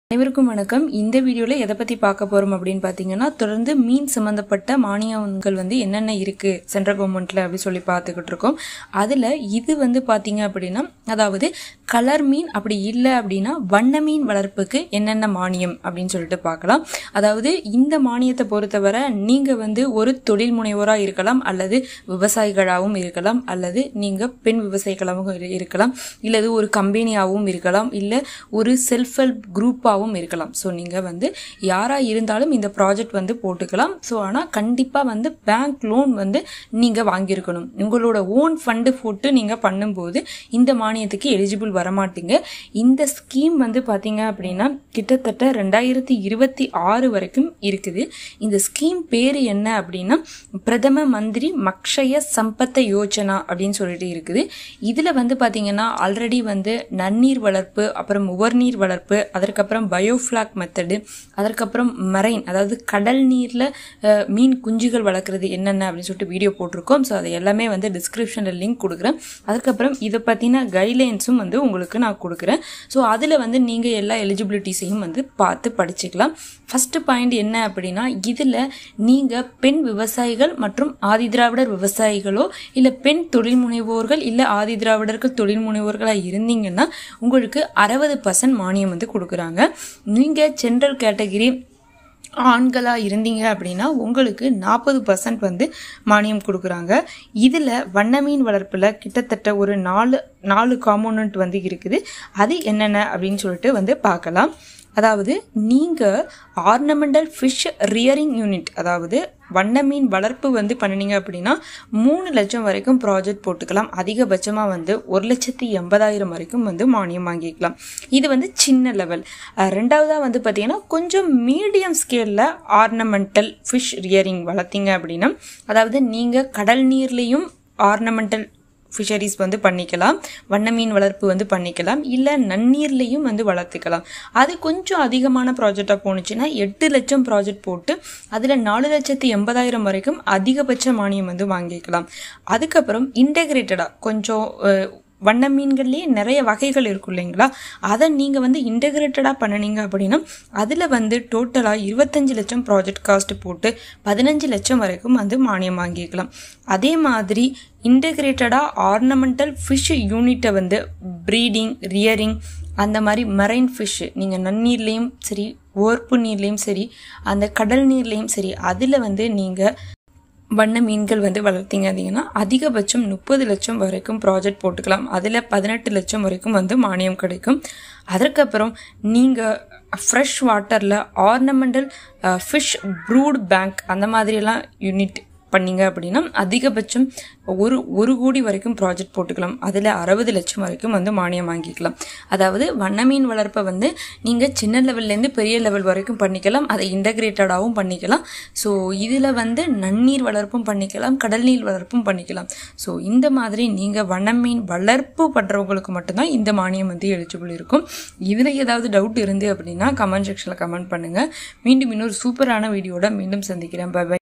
அனைவருக்கும் வணக்கம் இந்த வீடியோவில் எதை பற்றி பார்க்க போகிறோம் அப்படின்னு பார்த்தீங்கன்னா தொடர்ந்து மீன் சம்மந்தப்பட்ட மானியங்கள் வந்து என்னென்ன இருக்குது சென்ட்ரல் கவர்மெண்ட்டில் அப்படி சொல்லி பார்த்துக்கிட்டு இருக்கோம் அதில் இது வந்து பார்த்தீங்க அப்படின்னா அதாவது கலர் மீன் அப்படி இல்லை அப்படின்னா வண்ண மீன் வளர்ப்புக்கு என்னென்ன மானியம் அப்படின்னு சொல்லிட்டு பார்க்கலாம் அதாவது இந்த மானியத்தை பொறுத்தவரை நீங்கள் வந்து ஒரு தொழில் முனைவோராக இருக்கலாம் அல்லது விவசாயிகளாகவும் இருக்கலாம் அல்லது நீங்கள் பெண் விவசாயிகளாகவும் இரு- இருக்கலாம் இல்லது ஒரு கம்பெனியாகவும் இருக்கலாம் இல்லை ஒரு செல்ஃப் ஹெல்ப் குரூப்பாகவும் இருக்கலாம் ஸோ நீங்கள் வந்து யாராக இருந்தாலும் இந்த ப்ராஜெக்ட் வந்து போட்டுக்கலாம் ஸோ ஆனால் கண்டிப்பாக வந்து பேங்க் லோன் வந்து நீங்கள் வாங்கியிருக்கணும் உங்களோட ஓன் ஃபண்டு போட்டு நீங்கள் பண்ணும்போது இந்த மானியத்துக்கு எலிஜிபிள் வரமாட்டீங்க இந்த ஸ்கீம் வந்து பார்த்தீங்க அப்படின்னா கிட்டத்தட்ட ரெண்டாயிரத்தி இருபத்தி ஆறு வரைக்கும் இருக்குது இந்த ஸ்கீம் பேர் என்ன அப்படின்னா பிரதம மந்திரி மக்ஷய சம்பத்த யோஜனா அப்படின்னு சொல்லிட்டு இருக்குது இதில் வந்து பார்த்தீங்கன்னா ஆல்ரெடி வந்து நன்னீர் வளர்ப்பு அப்புறம் உவர்நீர் வளர்ப்பு அதற்கப்புறம் பயோஃப்ளாக் மெத்தடு அதற்கப்புறம் மரைன் அதாவது கடல் நீரில் மீன் குஞ்சுகள் வளர்க்குறது என்னென்ன அப்படின்னு சொல்லிட்டு வீடியோ போட்டிருக்கோம் ஸோ அது எல்லாமே வந்து டிஸ்கிரிப்ஷனில் லிங்க் கொடுக்குறேன் அதுக்கப்புறம் இதை பற்றின கைட்லைன்ஸும் வந்து உங்களுக்கு நான் கொடுக்குறேன் ஸோ அதில் வந்து நீங்கள் எல்லா எலிஜிபிலிட்டிஸையும் வந்து பார்த்து படிச்சுக்கலாம் ஃபஸ்ட்டு பாயிண்ட் என்ன அப்படின்னா இதில் நீங்கள் பெண் விவசாயிகள் மற்றும் ஆதிதிராவிடர் விவசாயிகளோ இல்லை பெண் தொழில் முனைவோர்கள் இல்லை ஆதிதிராவிடர்கள் தொழில் முனைவோர்களாக இருந்தீங்கன்னா உங்களுக்கு அறுபது பர்சன்ட் மானியம் வந்து கொடுக்குறாங்க நீங்கள் ஜென்ரல் கேட்டகிரி ஆண்களாக இருந்தீங்க அப்படின்னா உங்களுக்கு நாற்பது பர்சன்ட் வந்து மானியம் கொடுக்குறாங்க இதில் வண்ண மீன் வளர்ப்பில் கிட்டத்தட்ட ஒரு நாலு நாலு காம்போனன்ட் வந்து இருக்குது அது என்னென்ன அப்படின்னு சொல்லிட்டு வந்து பார்க்கலாம் அதாவது நீங்கள் ஆர்னமெண்டல் ஃபிஷ் ரியரிங் யூனிட் அதாவது வண்ண மீன் வளர்ப்பு வந்து பண்ணினீங்க அப்படின்னா மூணு லட்சம் வரைக்கும் ப்ராஜெக்ட் போட்டுக்கலாம் அதிகபட்சமாக வந்து ஒரு லட்சத்தி எண்பதாயிரம் வரைக்கும் வந்து மானியம் வாங்கிக்கலாம் இது வந்து சின்ன லெவல் ரெண்டாவதாக வந்து பார்த்தீங்கன்னா கொஞ்சம் மீடியம் ஸ்கேலில் ஆர்னமெண்டல் ஃபிஷ் ரியரிங் வளர்த்தீங்க அப்படின்னா அதாவது நீங்கள் கடல் நீர்லேயும் ஆர்னமெண்டல் ஃபிஷரிஸ் வந்து பண்ணிக்கலாம் வண்ண மீன் வளர்ப்பு வந்து பண்ணிக்கலாம் இல்லை நன்னீர்லேயும் வந்து வளர்த்துக்கலாம் அது கொஞ்சம் அதிகமான ப்ராஜெக்டாக போணுச்சுன்னா எட்டு லட்சம் ப்ராஜெக்ட் போட்டு அதில் நாலு லட்சத்தி எண்பதாயிரம் வரைக்கும் அதிகபட்ச மானியம் வந்து வாங்கிக்கலாம் அதுக்கப்புறம் இன்டெகிரேட்டடாக கொஞ்சம் அஹ், வண்ண மீன்கள்லேயே நிறைய வகைகள் இருக்கும் இல்லைங்களா அதை நீங்கள் வந்து இன்டெகிரேட்டடாக பண்ணினீங்க அப்படின்னா அதில் வந்து டோட்டலாக இருபத்தஞ்சு லட்சம் ப்ராஜெக்ட் காஸ்ட் போட்டு பதினஞ்சு லட்சம் வரைக்கும் வந்து மானியம் வாங்கிக்கலாம் அதே மாதிரி இன்டெகிரேட்டடாக ஆர்னமெண்டல் ஃபிஷ் யூனிட்டை வந்து ப்ரீடிங் ரியரிங் அந்த மாதிரி மரைன் ஃபிஷ் நீங்கள் நன்னீர்லேயும் சரி ஓர்ப்பு நீர்லேயும் சரி அந்த கடல் நீர்லேயும் சரி அதில் வந்து நீங்கள் வண்ண மீன்கள் வந்து வளர்த்தீங்க அப்படின்னா அதிகபட்சம் முப்பது லட்சம் வரைக்கும் ப்ராஜெக்ட் போட்டுக்கலாம் அதில் பதினெட்டு லட்சம் வரைக்கும் வந்து மானியம் கிடைக்கும் அதற்கப்புறம் நீங்கள் ஃப்ரெஷ் வாட்டரில் ஆர்னமெண்டல் ஃபிஷ் ப்ரூட் பேங்க் அந்த மாதிரியெல்லாம் யூனிட் பண்ணீங்க அப்படின்னா அதிகபட்சம் ஒரு ஒரு கோடி வரைக்கும் ப்ராஜெக்ட் போட்டுக்கலாம் அதில் அறுபது லட்சம் வரைக்கும் வந்து மானியம் வாங்கிக்கலாம் அதாவது வண்ண மீன் வளர்ப்பை வந்து நீங்கள் சின்ன லெவல்லேருந்து பெரிய லெவல் வரைக்கும் பண்ணிக்கலாம் அதை இன்டகிரேட்டடாகவும் பண்ணிக்கலாம் ஸோ இதில் வந்து நன்னீர் வளர்ப்பும் பண்ணிக்கலாம் கடல் நீர் வளர்ப்பும் பண்ணிக்கலாம் ஸோ இந்த மாதிரி நீங்கள் வண்ண மீன் வளர்ப்பு பண்ணுறவங்களுக்கு மட்டும்தான் இந்த மானியம் வந்து எலிஜிபிள் இருக்கும் இதில் ஏதாவது டவுட் இருந்து அப்படின்னா கமெண்ட் செக்ஷனில் கமெண்ட் பண்ணுங்கள் மீண்டும் இன்னொரு சூப்பரான வீடியோட மீண்டும் சந்திக்கிறேன் பை பை